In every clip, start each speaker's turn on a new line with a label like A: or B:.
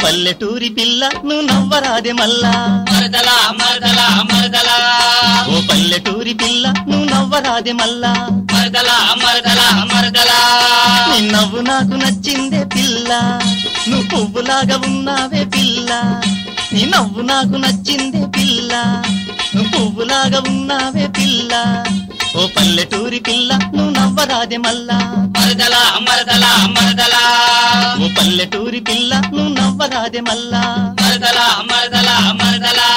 A: పల్లెటూరి పిల్ల నువ్వు నవ్వరాదే మల్లా
B: మరదలా మరదలా మరదలా
A: ఓ పల్లెటూరి పిల్ల నువ్వు నవ్వరాదే మల్లా
B: మరదలా మరదలా మరదలా
A: నీ నవ్వు నాకు నచ్చిందే పిల్ల నువ్వు పువ్వులాగా ఉన్నావే పిల్ల నీ నవ్వు నాకు నచ్చిందే పిల్ల నువ్వు పువ్వులాగా ఉన్నావే పిల్ల ఓ పల్లెటూరి పిల్ల నువ్వు నవ్వరాదే మల్లా
B: మరదలా మరదలా మరదలా
A: ఓ పల్లెటూరి పిల్ల నువ్వు నవ్వరాదే మల్లా
B: మరదలా మరదలా మరదలా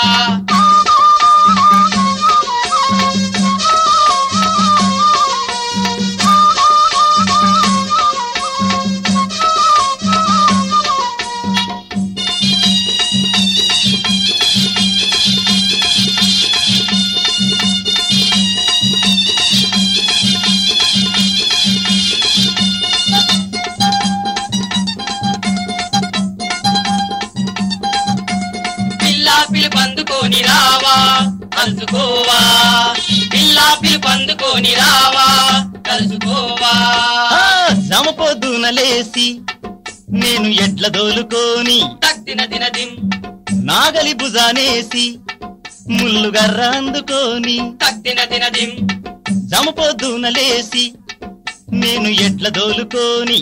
B: పిల్లా పిలుపందుకొని రావా కలుసుకోవా పిల్లా పిలుపందుకొని రావా కలుసుకోవా
A: ఆ, జమ పొద్దున లేసి నేను ఎడ్ల దోలుకోని
B: తక్తిన దినదిం
A: నాగలి భుజానేసి ముల్లుగర్ర అందుకోని
B: తక్తిన దినదిం
A: జమ పొద్దున లేసి నేను ఎడ్ల దోలుకోని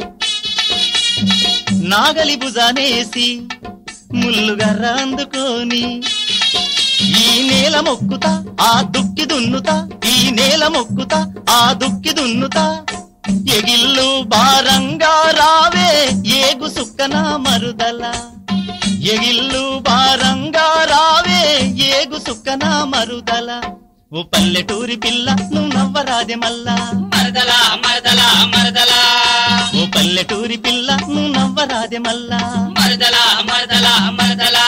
A: నాగలి భుజానేసి ముల్లుగర్ర అందుకోని ఈ నేల మొక్కుతా ఆ దుక్కి దున్నుతా ఈ నేల మొక్కుతా ఆ దుక్కి దున్నుతా ఎగిల్లు భారంగా రావే ఏగు సుక్కన మరుదల ఎగిల్లు భారంగా రావే ఏగు సుక్కన మరుదల ఓ పల్లెటూరి పిల్ల నువ్వు నవ్వరాదే మల్లా
B: మరదలా మరదలా మరదలా
A: ఓ పల్లెటూరి పిల్ల నువ్వు నవ్వరాదే మల్లా
B: మరదలా మరదలా మరదలా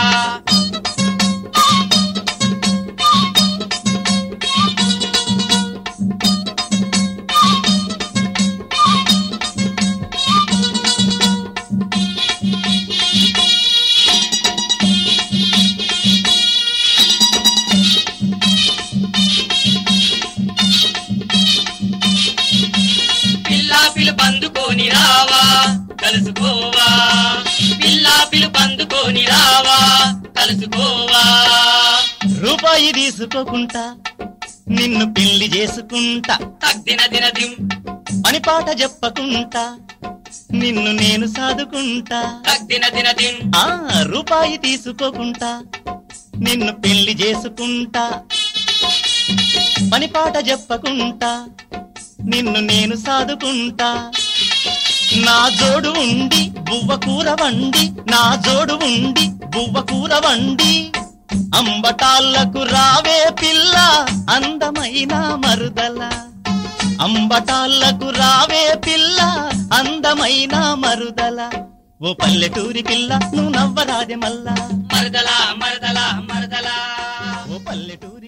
B: పిల్లా పిలుపందుకొని రావా కలుసుకోవా పిల్లా పిలుపందుకొని రావా కలుసుకోవా
A: రూపాయి తీసుకోకుంటా నిన్ను పెళ్లి చేసుకుంటా
B: తగ్దిన దినదిం
A: అని పాట చెప్పకుంటా నిన్ను నేను సాదుకుంటా
B: తగ్దిన దినదిం
A: ఆ రూపాయి తీసుకోకుంటా నిన్ను పెళ్లి చేసుకుంటా పని పాట చెప్పకుంటా నిన్ను నేను సాదుకుంటా నా జోడు ఉండి బువ్వ కూర వండి నా జోడు ఉండి బువ్వ కూర వండి అంబటాళ్లకు రావే పిల్ల అందమైన మరుదల అంబటాళ్లకు రావే పిల్ల అందమైన మరుదల ఓ పల్లెటూరి పిల్ల నువ్వు నవ్వరాదే మల్లా
B: మరదలా మరదలా మరదలా
A: ఓ పల్లెటూరి